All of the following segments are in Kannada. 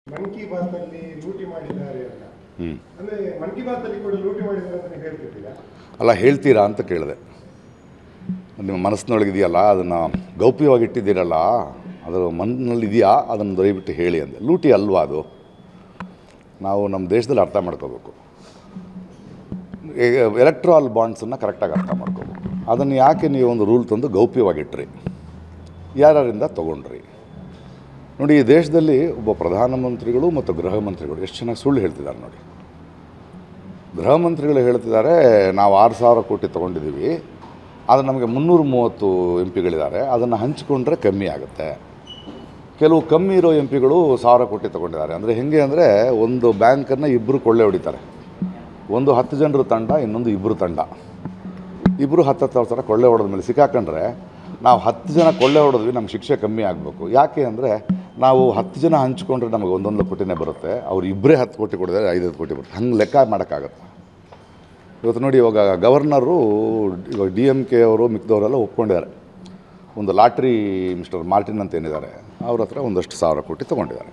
ಮನ್ ಕಿ ಬಾತ್ ಅಲ್ಲಿ ಲೂಟಿ ಮಾಡಿದ್ದಾರೆ ಅಂತ ಹ್ಞೂ ಅಂದ್ರೆ ಮನ್ ಕಿ ಬಾತ್ ಅಲ್ಲಿ ಕೂಡ ಲೂಟಿ ಮಾಡಿದ್ದಾರೆ ಅಂತ ನೀವು ಹೇಳ್ತಿದ್ದೀರಾ ಅಲ್ಲ ಹೇಳ್ತೀರಾ ಅಂತ ಕೇಳಿದೆ ನಿಮ್ಮ ಮನಸ್ಸಿನೊಳಗಿದೆಯಲ್ಲ ಅದನ್ನು ಗೌಪ್ಯವಾಗಿ ಇಟ್ಟಿದ್ದೀರಲ್ಲ ಅದು ಮನಸ್ಸಿನಲ್ಲಿ ಇದೆಯಾ ಅದನ್ನು ದಯವಿಟ್ಟು ಹೇಳಿ ಅಂದೆ ಲೂಟಿ ಅಲ್ವಾ ಅದು ನಾವು ನಮ್ಮ ದೇಶದಲ್ಲಿ ಅರ್ಥ ಮಾಡ್ಕೋಬೇಕು ಈಗ ಎಲೆಕ್ಟ್ರಾಲ್ ಬಾಂಡ್ಸನ್ನು ಕರೆಕ್ಟಾಗಿ ಅರ್ಥ ಮಾಡ್ಕೋಬೇಕು ಅದನ್ನು ಯಾಕೆ ನೀವು ಒಂದು ರೂಲ್ ತಂದು ಗೌಪ್ಯವಾಗಿಟ್ರಿ ಯಾರ್ಯಾರಿಂದ ತೊಗೊಂಡ್ರಿ ನೋಡಿ ಈ ದೇಶದಲ್ಲಿ ಒಬ್ಬ ಪ್ರಧಾನಮಂತ್ರಿಗಳು ಮತ್ತು ಗೃಹ ಮಂತ್ರಿಗಳು ಎಷ್ಟು ಚೆನ್ನಾಗಿ ಸುಳ್ಳು ಹೇಳ್ತಿದ್ದಾರೆ ನೋಡಿ ಗೃಹ ಮಂತ್ರಿಗಳು ಹೇಳ್ತಿದ್ದಾರೆ ನಾವು ಆರು ಸಾವಿರ ಕೋಟಿ ತೊಗೊಂಡಿದ್ದೀವಿ ಆದರೆ ನಮಗೆ ಮುನ್ನೂರ ಮೂವತ್ತು ಎಂ ಪಿಗಳಿದ್ದಾರೆ ಅದನ್ನು ಹಂಚಿಕೊಂಡ್ರೆ ಕಮ್ಮಿ ಆಗುತ್ತೆ ಕೆಲವು ಕಮ್ಮಿ ಇರೋ ಎಂ ಪಿಗಳು ಸಾವಿರ ಕೋಟಿ ತೊಗೊಂಡಿದ್ದಾರೆ ಅಂದರೆ ಹೆಂಗೆ ಅಂದರೆ ಒಂದು ಬ್ಯಾಂಕನ್ನು ಇಬ್ಬರು ಕೊಳ್ಳೆ ಹೊಡಿತಾರೆ ಒಂದು ಹತ್ತು ಜನರ ತಂಡ ಇನ್ನೊಂದು ಇಬ್ಬರು ತಂಡ ಇಬ್ಬರು ಹತ್ತು ಹತ್ತು ಸಾವಿರ ಕೊಳ್ಳೆ ಹೊಡೆದ ಮೇಲೆ ಸಿಕ್ಕಾಕೊಂಡ್ರೆ ನಾವು ಹತ್ತು ಜನ ಕೊಳ್ಳೆ ಹೊಡೆದ್ವಿ ನಮ್ಗೆ ಶಿಕ್ಷೆ ಕಮ್ಮಿ ಆಗಬೇಕು ಯಾಕೆ ಅಂದರೆ ನಾವು ಹತ್ತು ಜನ ಹಂಚ್ಕೊಂಡ್ರೆ ನಮಗೆ ಒಂದೊಂದು ಕೋಟಿನೇ ಬರುತ್ತೆ ಅವ್ರು ಇಬ್ಬರೇ ಹತ್ತು ಕೋಟಿ ಕೊಡಿದ್ರೆ ಐದೈದು ಕೋಟಿ ಬರುತ್ತೆ ಹಂಗೆ ಲೆಕ್ಕ ಮಾಡೋಕ್ಕಾಗತ್ತೆ ಇವತ್ತು ನೋಡಿ ಇವಾಗ ಗವರ್ನರು ಇವಾಗ ಡಿ ಎಮ್ ಕೆ ಅವರು ಮಿಕ್ದವರೆಲ್ಲ ಒಪ್ಕೊಂಡಿದ್ದಾರೆ ಒಂದು ಲಾಟ್ರಿ ಮಿಸ್ಟರ್ ಮಾರ್ಟಿನ್ ಅಂತ ಏನಿದ್ದಾರೆ ಅವ್ರ ಹತ್ರ ಒಂದಷ್ಟು ಸಾವಿರ ಕೋಟಿ ತೊಗೊಂಡಿದ್ದಾರೆ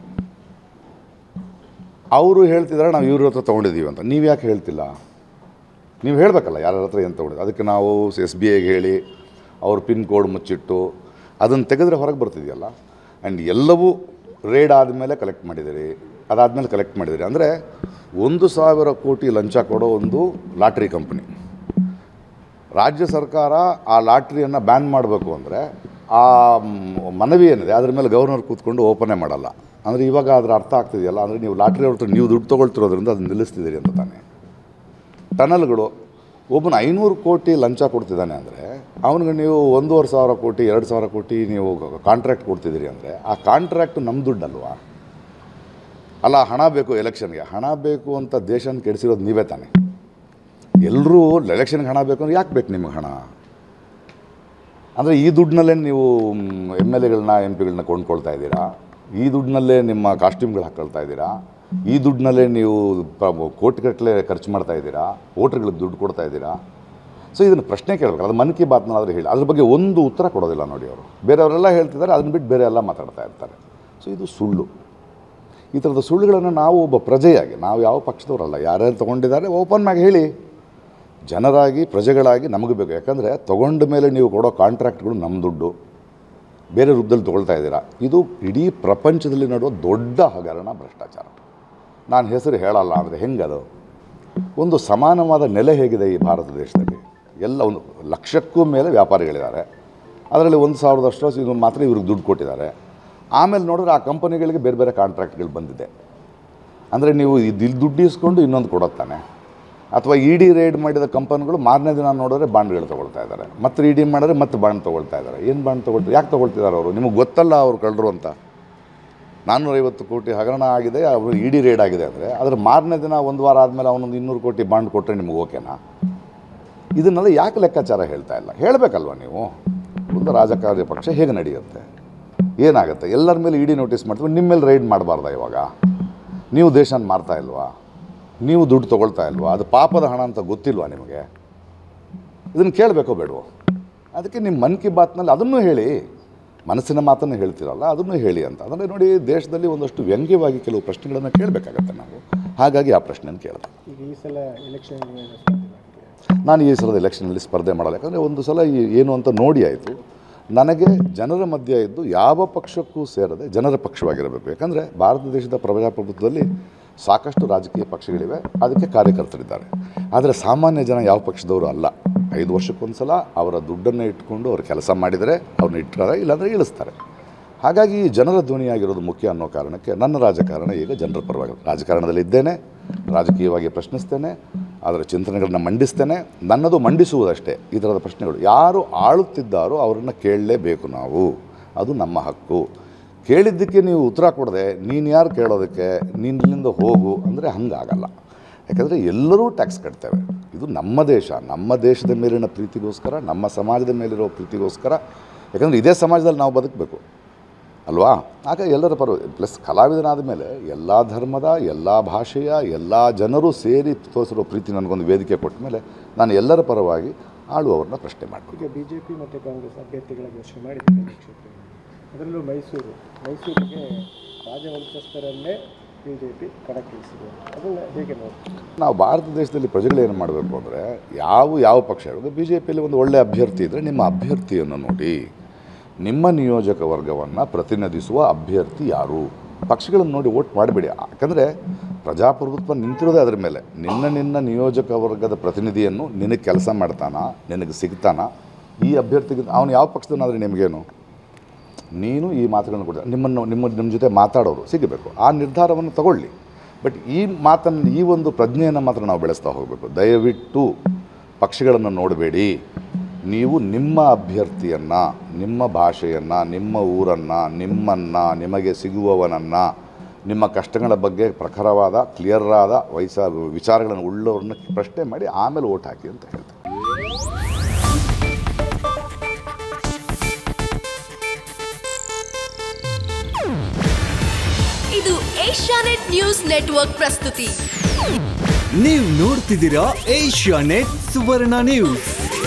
ಅವರು ಹೇಳ್ತಿದ್ದಾರೆ ನಾವು ಇವ್ರ ಹತ್ರ ತೊಗೊಂಡಿದ್ದೀವಿ ಅಂತ ನೀವು ಯಾಕೆ ಹೇಳ್ತಿಲ್ಲ ನೀವು ಹೇಳಬೇಕಲ್ಲ ಯಾರ ಹತ್ರ ಏನು ತೊಗೊಂಡಿದ್ದು ಅದಕ್ಕೆ ನಾವು ಎಸ್ ಬಿ ಐಗೆ ಹೇಳಿ ಅವ್ರ ಪಿನ್ ಕೋಡ್ ಮುಚ್ಚಿಟ್ಟು ಅದನ್ನು ತೆಗೆದ್ರೆ ಹೊರಗೆ ಬರ್ತಿದೆಯಲ್ಲ ಆ್ಯಂಡ್ ಎಲ್ಲವೂ ರೇಡ್ ಆದಮೇಲೆ ಕಲೆಕ್ಟ್ ಮಾಡಿದ್ದೀರಿ ಅದಾದಮೇಲೆ ಕಲೆಕ್ಟ್ ಮಾಡಿದ್ದೀರಿ ಅಂದರೆ ಒಂದು ಸಾವಿರ ಕೋಟಿ ಲಂಚ ಕೊಡೋ ಒಂದು ಲಾಟ್ರಿ ಕಂಪ್ನಿ ರಾಜ್ಯ ಸರ್ಕಾರ ಆ ಲಾಟ್ರಿಯನ್ನು ಬ್ಯಾನ್ ಮಾಡಬೇಕು ಅಂದರೆ ಆ ಮ್- ಮನವಿ ಏನಿದೆ ಅದ್ರ ಮೇಲೆ ಗವರ್ನರ್ ಕೂತ್ಕೊಂಡು ಓಪನೇ ಮಾಡಲ್ಲ ಅಂದರೆ ಇವಾಗ ಅದರ ಅರ್ಥ ಆಗ್ತಿದೆಯಲ್ಲ ಅಂದರೆ ನೀವು ಲಾಟ್ರಿ ಅವ್ರ ಹತ್ರ ನೀವು ದುಡ್ಡು ತೊಗೊಳ್ತಿರೋದ್ರಿಂದ ಅದನ್ನು ನಿಲ್ಲಿಸ್ತಿದ್ದೀರಿ ಅಂತ ತಾನೆ ಟನಲ್ಗಳು ಒಬ್ಬನ ಐನೂರು ಕೋಟಿ ಲಂಚ ಕೊಡ್ತಿದ್ದಾನೆ ಅಂದರೆ ಅವನಿಗೆ ನೀವು ಒಂದೂವರೆ ಸಾವಿರ ಕೋಟಿ ಎರಡು ಸಾವಿರ ಕೋಟಿ ನೀವು ಕಾಂಟ್ರಾಕ್ಟ್ ಕೊಡ್ತಿದ್ದೀರಿ ಅಂದರೆ ಆ ಕಾಂಟ್ರಾಕ್ಟ್ ನಮ್ಮ ದುಡ್ಡಲ್ವಾ ಅಲ್ಲ ಹಣ ಬೇಕು ಎಲೆಕ್ಷನ್ಗೆ ಹಣ ಬೇಕು ಅಂತ ದೇಶನ ಕೆಡಿಸಿರೋದು ನೀವೇ ತಾನೆ ಎಲ್ಲರೂ ಎಲೆಕ್ಷನ್ಗೆ ಹಣ ಬೇಕು ಅಂದ್ರೆ ಯಾಕೆ ಬೇಕು ನಿಮಗೆ ಹಣ ಅಂದರೆ ಈ ದುಡ್ಡಿನಲ್ಲೇ ನೀವು ಎಮ್ ಎಲ್ ಎಗಳನ್ನ ಎಂ ಪಿಗಳನ್ನ ಕೊಂಡ್ಕೊಳ್ತಾ ಇದ್ದೀರಾ ಈ ದುಡ್ಡಿನಲ್ಲೇ ನಿಮ್ಮ ಕಾಸ್ಟ್ಯೂಮ್ಗಳು ಹಾಕ್ಕೊಳ್ತಾ ಇದ್ದೀರಾ ಈ ದುಡ್ಡಿನಲ್ಲೇ ನೀವು ಪ- ಕೋಟಿಗಟ್ಟಲೆ ಖರ್ಚು ಮಾಡ್ತಾ ಇದ್ದೀರಾ ವೋಟ್ರ್ಗಳಿಗೆ ದುಡ್ಡು ಕೊಡ್ತಾ ಇದ್ದೀರಾ ಸೊ ಇದನ್ನು ಪ್ರಶ್ನೆ ಕೇಳಬೇಕು ಅದು ಮನ್ ಕಿ ಬಾತ್ನಾದ್ರೂ ಹೇಳಿ ಅದ್ರ ಬಗ್ಗೆ ಒಂದು ಉತ್ತರ ಕೊಡೋದಿಲ್ಲ ನೋಡಿ ಅವರು ಬೇರೆಯವರೆಲ್ಲ ಹೇಳ್ತಿದ್ದಾರೆ ಅದನ್ನ ಬಿಟ್ಟು ಬೇರೆ ಎಲ್ಲ ಮಾತಾಡ್ತಾ ಇರ್ತಾರೆ ಸೊ ಇದು ಸುಳ್ಳು ಈ ಥರದ ಸುಳ್ಳುಗಳನ್ನು ನಾವು ಒಬ್ಬ ಪ್ರಜೆಯಾಗಿ ನಾವು ಯಾವ ಪಕ್ಷದವರಲ್ಲ ಯಾರ್ಯಾರು ತೊಗೊಂಡಿದ್ದಾರೆ ಓಪನ್ ಆಗಿ ಹೇಳಿ ಜನರಾಗಿ ಪ್ರಜೆಗಳಾಗಿ ನಮಗೆ ಬೇಕು ಯಾಕಂದರೆ ತೊಗೊಂಡ ಮೇಲೆ ನೀವು ಕೊಡೋ ಕಾಂಟ್ರಾಕ್ಟ್ಗಳು ನಮ್ಮ ದುಡ್ಡು ಬೇರೆ ರೂಪದಲ್ಲಿ ತೊಗೊಳ್ತಾ ಇದ್ದೀರಾ ಇದು ಇಡೀ ಪ್ರಪಂಚದಲ್ಲಿ ನಡೆಯುವ ದೊಡ್ಡ ಹಗರಣ ಭ್ರಷ್ಟಾಚಾರ ನಾನು ಹೆಸರು ಹೇಳಲ್ಲ ಅಂದರೆ ಹೆಂಗದು ಒಂದು ಸಮಾನವಾದ ನೆಲೆ ಹೇಗಿದೆ ಈ ಭಾರತ ದೇಶದಲ್ಲಿ ಎಲ್ಲ ಒಂದು ಲಕ್ಷಕ್ಕೂ ಮೇಲೆ ವ್ಯಾಪಾರಿಗಳಿದ್ದಾರೆ ಅದರಲ್ಲಿ ಒಂದು ಸಾವಿರದಷ್ಟು ಇದು ಮಾತ್ರ ಇವ್ರಿಗೆ ದುಡ್ಡು ಕೊಟ್ಟಿದ್ದಾರೆ ಆಮೇಲೆ ನೋಡಿದ್ರೆ ಆ ಕಂಪನಿಗಳಿಗೆ ಬೇರೆ ಬೇರೆ ಕಾಂಟ್ರಾಕ್ಟ್ಗಳು ಬಂದಿದೆ ಅಂದರೆ ನೀವು ಇದು ಇಲ್ಲಿ ದುಡ್ಡು ಇಸ್ಕೊಂಡು ಇನ್ನೊಂದು ಕೊಡೋತ್ತಾನೆ ಅಥವಾ ಇ ಡಿ ರೇಡ್ ಮಾಡಿದ ಕಂಪನಿಗಳು ಮಾರನೇ ದಿನ ನೋಡಿದ್ರೆ ಬಾಂಡ್ಗಳು ತೊಗೊಳ್ತಾ ಇದ್ದಾರೆ ಮತ್ತೆ ಇ ಡಿ ಮಾಡಿದ್ರೆ ಮತ್ತೆ ಬಾಂಡ್ ತೊಗೊಳ್ತಾ ಇದ್ದಾರೆ ಏನು ಬಾಂಡ್ ತೊಗೊಳ್ತಾರೆ ಯಾಕೆ ತೊಗೊಳ್ತಿದ್ದಾರೆ ಅವರು ನಿಮಗೆ ಗೊತ್ತಲ್ಲ ಅವ್ರು ಕಳ್ಳರು ಅಂತ ನಾನ್ನೂರೈವತ್ತು ಕೋಟಿ ಹಗರಣ ಆಗಿದೆ ಅವರು ಇ ಡಿ ರೇಡ್ ಆಗಿದೆ ಅಂದರೆ ಅದರ ಮಾರನೇ ದಿನ ಒಂದು ವಾರ ಆದಮೇಲೆ ಅವನೊಂದು ಇನ್ನೂರು ಕೋಟಿ ಬಾಂಡ್ ಕೊಟ್ಟರೆ ನಿಮಗೆ ಓಕೆನಾ ಇದನ್ನೆಲ್ಲ ಯಾಕೆ ಲೆಕ್ಕಾಚಾರ ಹೇಳ್ತಾ ಇಲ್ಲ ಹೇಳಬೇಕಲ್ವ ನೀವು ಒಂದು ರಾಜಕಾರ್ಯ ಪಕ್ಷ ಹೇಗೆ ನಡೆಯುತ್ತೆ ಏನಾಗುತ್ತೆ ಎಲ್ಲರ ಮೇಲೆ ಇಡಿ ನೋಟಿಸ್ ಮಾಡ್ತೀವಿ ನಿಮ್ಮ ಮೇಲೆ ರೈಡ್ ಮಾಡಬಾರ್ದಾ ಇವಾಗ ನೀವು ದೇಶನ ಮಾರ್ತಾ ಇಲ್ವಾ ನೀವು ದುಡ್ಡು ತೊಗೊಳ್ತಾ ಇಲ್ವಾ ಅದು ಪಾಪದ ಹಣ ಅಂತ ಗೊತ್ತಿಲ್ವಾ ನಿಮಗೆ ಇದನ್ನು ಕೇಳಬೇಕೋ ಬೇಡವೋ ಅದಕ್ಕೆ ನಿಮ್ಮ ಮನ್ ಕಿ ಬಾತ್ನಲ್ಲಿ ಅದನ್ನೂ ಹೇಳಿ ಮನಸ್ಸಿನ ಮಾತನ್ನು ಹೇಳ್ತಿರಲ್ಲ ಅದನ್ನು ಹೇಳಿ ಅಂತ ಅಂದರೆ ನೋಡಿ ದೇಶದಲ್ಲಿ ಒಂದಷ್ಟು ವ್ಯಂಗ್ಯವಾಗಿ ಕೆಲವು ಪ್ರಶ್ನೆಗಳನ್ನು ಕೇಳಬೇಕಾಗತ್ತೆ ನಾವು ಹಾಗಾಗಿ ಆ ಪ್ರಶ್ನೆಯನ್ನು ಕೇಳಿದೆ ಈಗ ಈ ಸಲ ಎಲೆಕ್ಷನ್ ನಾನು ಈ ಸಲದ ಎಲೆಕ್ಷನಲ್ಲಿ ಸ್ಪರ್ಧೆ ಮಾಡಲ್ಲ ಯಾಕಂದರೆ ಒಂದು ಸಲ ಈ- ಏನು ಅಂತ ನೋಡಿ ಆಯಿತು ನನಗೆ ಜನರ ಮಧ್ಯೆ ಇದ್ದು ಯಾವ ಪಕ್ಷಕ್ಕೂ ಸೇರದೆ ಜನರ ಪಕ್ಷವಾಗಿರಬೇಕು ಯಾಕಂದರೆ ಭಾರತ ದೇಶದ ಪ್ರಜಾಪ್ರಭುತ್ವದಲ್ಲಿ ಸಾಕಷ್ಟು ರಾಜಕೀಯ ಪಕ್ಷಗಳಿವೆ ಅದಕ್ಕೆ ಕಾರ್ಯಕರ್ತರಿದ್ದಾರೆ ಆದರೆ ಸಾಮಾನ್ಯ ಜನ ಯಾವ ಪಕ್ಷದವರು ಅಲ್ಲ ಐದು ವರ್ಷಕ್ಕೊಂದು ಸಲ ಅವರ ದುಡ್ಡನ್ನು ಇಟ್ಕೊಂಡು ಅವ್ರು ಕೆಲಸ ಮಾಡಿದರೆ ಅವ್ರನ್ನ ಇಟ್ಟಾರೆ ಇಲ್ಲಾಂದರೆ ಇಳಿಸ್ತಾರೆ ಹಾಗಾಗಿ ಜನರ ಧ್ವನಿಯಾಗಿರೋದು ಮುಖ್ಯ ಅನ್ನೋ ಕಾರಣಕ್ಕೆ ನನ್ನ ರಾಜಕಾರಣ ಈಗ ಜನರ ಪರವಾಗಿ ರಾಜಕಾರಣದಲ್ಲಿ ಇದ್ದೇನೆ ರಾಜಕೀಯವಾಗಿ ಪ್ರಶ್ನಿಸ್ತೇನೆ ಅದರ ಚಿಂತನೆಗಳನ್ನ ಮಂಡಿಸ್ತೇನೆ ನನ್ನದು ಮಂಡಿಸುವುದಷ್ಟೇ ಈ ಥರದ ಪ್ರಶ್ನೆಗಳು ಯಾರು ಆಳುತ್ತಿದ್ದಾರೋ ಅವರನ್ನು ಕೇಳಲೇಬೇಕು ನಾವು ಅದು ನಮ್ಮ ಹಕ್ಕು ಕೇಳಿದ್ದಕ್ಕೆ ನೀವು ಉತ್ತರ ಕೊಡದೆ ನೀನು ಯಾರು ಕೇಳೋದಕ್ಕೆ ನೀನು ಇಲ್ಲಿಂದ ಹೋಗು ಅಂದರೆ ಹಂಗಾಗಲ್ಲ ಯಾಕಂದರೆ ಎಲ್ಲರೂ ಟ್ಯಾಕ್ಸ್ ಕಟ್ತೇವೆ ಇದು ನಮ್ಮ ದೇಶ ನಮ್ಮ ದೇಶದ ಮೇಲಿನ ಪ್ರೀತಿಗೋಸ್ಕರ ನಮ್ಮ ಸಮಾಜದ ಮೇಲಿರೋ ಪ್ರೀತಿಗೋಸ್ಕರ ಯಾಕಂದರೆ ಇದೇ ಸಮಾಜದಲ್ಲಿ ನಾವು ಬದುಕಬೇಕು ಅಲ್ವಾ ಆಗ ಎಲ್ಲರ ಪರ ಪ್ಲಸ್ ಕಲಾವಿದನಾದ ಮೇಲೆ ಎಲ್ಲ ಧರ್ಮದ ಎಲ್ಲ ಭಾಷೆಯ ಎಲ್ಲ ಜನರು ಸೇರಿ ತೋರಿಸಿರೋ ಪ್ರೀತಿ ನನಗೊಂದು ವೇದಿಕೆ ಕೊಟ್ಟ ಮೇಲೆ ನಾನು ಎಲ್ಲರ ಪರವಾಗಿ ಆಳುವವ್ರನ್ನ ಪ್ರಶ್ನೆ ಮಾಡಬೇಕು ಈಗ ಬಿಜೆಪಿ ಮತ್ತು ಕಾಂಗ್ರೆಸ್ ಅಭ್ಯರ್ಥಿಗಳ ಘೋಷಣೆ ಮಾಡಿದ್ದಾರೆ ಈ ಕ್ಷೇತ್ರದಲ್ಲಿ ಅದರಲ್ಲೂ ಮೈಸೂರು ಮೈಸೂರಿಗೆ ರಾಜವಂಶಸ್ಥರನ್ನೇ ಬಿ ಜೆ ಪಿ ಕಣಕ್ಕಿಳಿಸಿದೆ ಅದನ್ನು ಹೇಗೆ ನೋಡಿ ನಾವು ಭಾರತ ದೇಶದಲ್ಲಿ ಪ್ರಜೆಗಳು ಏನು ಮಾಡಬೇಕು ಅಂದರೆ ಯಾವ ಯಾವ ಪಕ್ಷ ಇರೋದು ಬಿ ಜೆ ಪಿಯಲ್ಲಿ ಒಂದು ಒಳ್ಳೆಯ ಅಭ್ಯರ್ಥಿ ಇದ್ದರೆ ನಿಮ್ಮ ಅಭ್ಯರ್ಥಿಯನ್ನು ನೋಡಿ ನಿಮ್ಮ ನಿಯೋಜಕ ವರ್ಗವನ್ನು ಪ್ರತಿನಿಧಿಸುವ ಅಭ್ಯರ್ಥಿ ಯಾರು ಪಕ್ಷಗಳನ್ನು ನೋಡಿ ಓಟ್ ಮಾಡಬೇಡಿ ಯಾಕಂದರೆ ಪ್ರಜಾಪ್ರಭುತ್ವ ನಿಂತಿರೋದೇ ಅದರ ಮೇಲೆ ನಿನ್ನ ನಿನ್ನ ನಿಯೋಜಕ ವರ್ಗದ ಪ್ರತಿನಿಧಿಯನ್ನು ನಿನಗೆ ಕೆಲಸ ಮಾಡ್ತಾನ ನಿನಗೆ ಸಿಗ್ತಾನ ಈ ಅಭ್ಯರ್ಥಿಗೆ ಅವನು ಯಾವ ಪಕ್ಷದನ್ನಾದರೆ ನಿಮಗೇನು ನೀನು ಈ ಮಾತುಗಳನ್ನು ಕೊಡ್ತಾರೆ ನಿಮ್ಮನ್ನು ನಿಮ್ಮ ನಿಮ್ಮ ಜೊತೆ ಮಾತಾಡೋರು ಸಿಗಬೇಕು ಆ ನಿರ್ಧಾರವನ್ನು ತಗೊಳ್ಳಿ ಬಟ್ ಈ ಮಾತನ್ನು ಈ ಒಂದು ಪ್ರಜ್ಞೆಯನ್ನು ಮಾತ್ರ ನಾವು ಬೆಳೆಸ್ತಾ ಹೋಗಬೇಕು ದಯವಿಟ್ಟು ಪಕ್ಷಗಳನ್ನು ನೋಡಬೇಡಿ ನೀವು ನಿಮ್ಮ ಅಭ್ಯರ್ಥಿಯನ್ನು ನಿಮ್ಮ ಭಾಷೆಯನ್ನು ನಿಮ್ಮ ಊರನ್ನು ನಿಮ್ಮನ್ನು ನಿಮಗೆ ಸಿಗುವವನನ್ನು ನಿಮ್ಮ ಕಷ್ಟಗಳ ಬಗ್ಗೆ ಪ್ರಖರವಾದ ಕ್ಲಿಯರ್ ಆದ ವಯಸ್ಸ ವಿಚಾರಗಳನ್ನು ಉಳ್ಳವ್ರನ್ನ ಪ್ರಶ್ನೆ ಮಾಡಿ ಆಮೇಲೆ ಓಟ್ ಹಾಕಿ ಅಂತ ಹೇಳ್ತಾರೆ ಇದು ಏಷ್ಯಾನೆಟ್ ನ್ಯೂಸ್ ನೆಟ್ವರ್ಕ್ ಪ್ರಸ್ತುತಿ ನೀವು ನೋಡ್ತಿದ್ದೀರಾ ಏಷ್ಯಾ ನೆಟ್ ಸುವರ್ಣ ನ್ಯೂಸ್